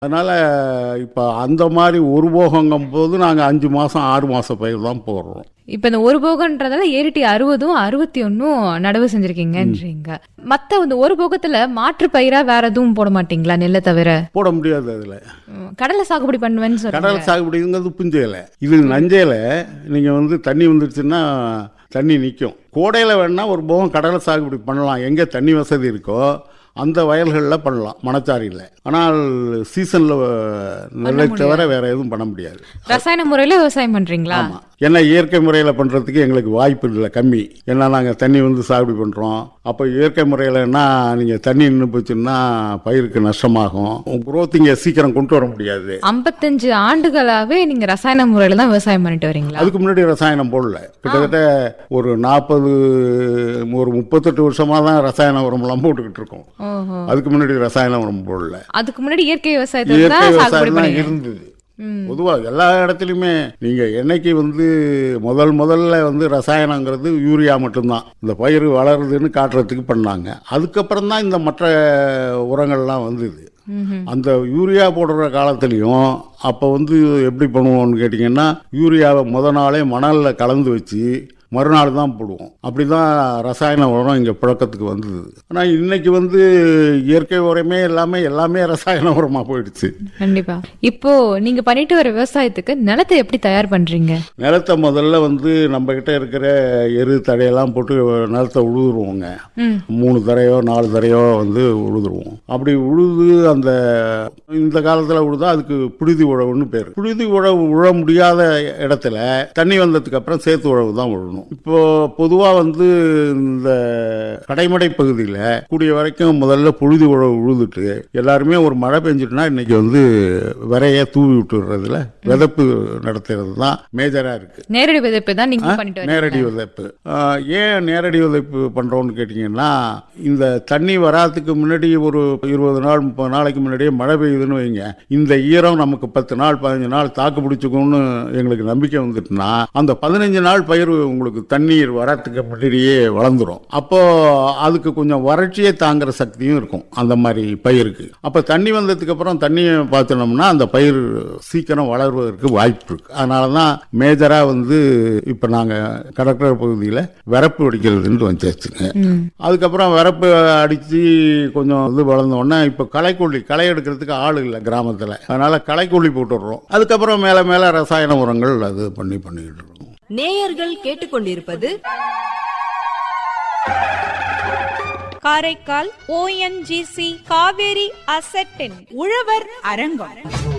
அதனால் இப்போ அந்த மாதிரி ஒரு போகங்கும் போது நாங்கள் அஞ்சு மாதம் ஆறு மாத பயிர் தான் போடுறோம் இப்ப இந்த ஒரு போகன்றதால ஏறிட்டி அறுபதும் அறுபத்தி ஒன்னும் நடவு செஞ்சிருக்கீங்கன்றீங்க மத்த இந்த ஒரு போகத்துல மாற்று பயிரா வேற எதுவும் போட மாட்டீங்களா நெல்லை தவிர போட முடியாது அதில் ம், கடலை சாகுபடி பண்ணுவேன்னு சொல்றீங்க கடல் சாகுபடிங்கிறது புஞ்சையில் இது நஞ்சையில் நீங்கள் வந்து தண்ணி வந்துருச்சுன்னா தண்ணி நிற்கும் கோடையில் வேணால் ஒரு போகம் கடலை சாகுபடி பண்ணலாம் எங்கே தண்ணி வசதி இருக்கோ அந்த வயல்களில் பண்ணலாம் மணச்சாரியில் ஆனால் சீசனில் நெல்லை தவிர வேற எதுவும் பண்ண முடியாது ரசாயன முறையில விவசாயம் பண்றீங்களா ஆமாம் ஏன்னா இயற்கை முறையில் பண்ணுறதுக்கு எங்களுக்கு வாய்ப்பு இல்லை கம்மி ஏன்னா நாங்கள் தண்ணி வந்து சாகுபடி பண்ணுறோம் அப்போ இயற்கை முறையிலன்னா நீங்கள் தண்ணி நின்று போச்சுன்னா பயிருக்கு நஷ்டமாகும் growth இங்கே சீக்கிரம் கொண்டு வர முடியாது ஐம்பத்தஞ்சு ஆண்டுகளாவே நீங்க ரசாயன முறையில தான் விவசாயம் பண்ணிட்டு வரீங்களா அதுக்கு முன்னாடி ரசாயனம் போடல கிட்டத்தட்ட ஒரு நாற்பது ஒரு முப்பத்தெட்டு வருஷமாக தான் ரசாயன உரம்லாம் போட்டுக்கிட்டு இருக்கோம் ஓஹோ அதுக்கு முன்னாடி ரசாயன உரம் போடல அதுக்கு முன்னாடி இயற்கை விவசாயத்துல இயற்கை தான் சாகுபடி விவசாயம் தான் பண்ணீங்க இருந்தது பொதுவாக எல்லா இடத்துலையுமே நீங்கள் என்னைக்கு வந்து முதல் முதல்ல வந்து ரசாயனங்கிறது யூரியா மட்டும்தான் இந்த பயிர் வளருதுன்னு காட்டுறதுக்கு பண்ணாங்க அதுக்கப்புறம் தான் இந்த மற்ற உரங்கள்லாம் வந்தது அந்த யூரியா போடுற காலத்துலேயும் அப்போ வந்து எப்படி பண்ணுவோம்னு கேட்டிங்கன்னா யூரியாவை முத நாளே மணலில் கலந்து வச்சு மறுநாள் தான் போடுவோம் அப்படி தான் ரசாயன உரம் இங்கே புழக்கத்துக்கு வந்தது ஆனால் இன்னைக்கு வந்து இயற்கை உரமே எல்லாமே எல்லாமே ரசாயன உரமாக போயிடுச்சு கண்டிப்பா இப்போ நீங்க பண்ணிட்டு வர விவசாயத்துக்கு நிலத்தை எப்படி தயார் பண்றீங்க நிலத்தை முதல்ல வந்து நம்ம கிட்ட இருக்கிற எரு தடையெல்லாம் போட்டு நிலத்தை உழுதுருவோங்க ம். மூணு தரையோ நாலு தரையோ வந்து உழுதுருவோம் அப்படி உழுது அந்த இந்த காலத்தில் உழுதா அதுக்கு புழுதி உழவுன்னு பேர் புழுதி உழவு உழ முடியாத இடத்துல தண்ணி வந்ததுக்கு அப்புறம் சேத்து உழவு தான் உழணும் இப்போ பொதுவாக வந்து இந்த கடைமடை பகுதியில் கூடிய வரைக்கும் முதல்ல புழுதி உழவு உழுதுட்டு எல்லாருமே ஒரு மழை பெஞ்சிட்டுனா இன்னைக்கு வந்து விரைய தூவி விட்டுறதுல விதப்பு நடத்துறது தான் மேஜரா இருக்கு நேரடி விதைப்பு தான் நீங்க பண்ணிட்டு வரீங்க நேரடி விதைப்பு ஆஹ், ஏன் நேரடி விதைப்பு பண்றோம்னு கேட்டிங்கன்னா இந்த தண்ணி வராதுக்கு முன்னாடி ஒரு இருபது நாள் முப்பது நாளைக்கு முன்னாடியே மழை பெய்யுதுன்னு வைங்க இந்த ஈரம் நமக்கு பத்து நாள் பதினஞ்சு நாள் தாக்கு பிடிச்சிக்கும்னு எங்களுக்கு நம்பிக்கை வந்துட்டுனா அந்த பதினஞ்சு நாள் பயிர் உங்களுக்கு தண்ணீர் வரத்துக்கு முன்னாடியே வளர்ந்துரும் அப்போ அதுக்கு கொஞ்சம் வறட்சியை தாங்குற சக்தியும் இருக்கும் அந்த மாதிரி பயிருக்கு அப்ப தண்ணி வந்ததுக்கு அப்புறம் தண்ணியை பாய்ச்சனோம்னா அந்த பயிர் சீக்கிரம் வளர்வதற்கு வாய்ப்பு இருக்கு அதனால தான் மேஜரா வந்து இப்ப நாங்க கடற்கரை பகுதியில் வரப்பு அடிக்கிறதுன்னு வச்சாச்சுங்க அதுக்கப்புறம் வரப்பு அடிச்சு கொஞ்சம் இது வளர்ந்த உடனே இப்ப களைக்கொல்லி களை எடுக்கிறதுக்கு ஆள் இல்லை கிராமத்துல அதனால களைக்கொல்லி போட்டுடுறோம் அதுக்கப்புறம் மேல மேல ரசாயன உரங்கள் அது பண்ணி பண்ணிக்கிட்டு இருக்கோம் நேயர்கள் கேட்டுக்கொண்டிருப்பது காரைக்கால் ஓஎன்ஜிசி காவேரி அசெட்டின் உழவர் அரங்கம்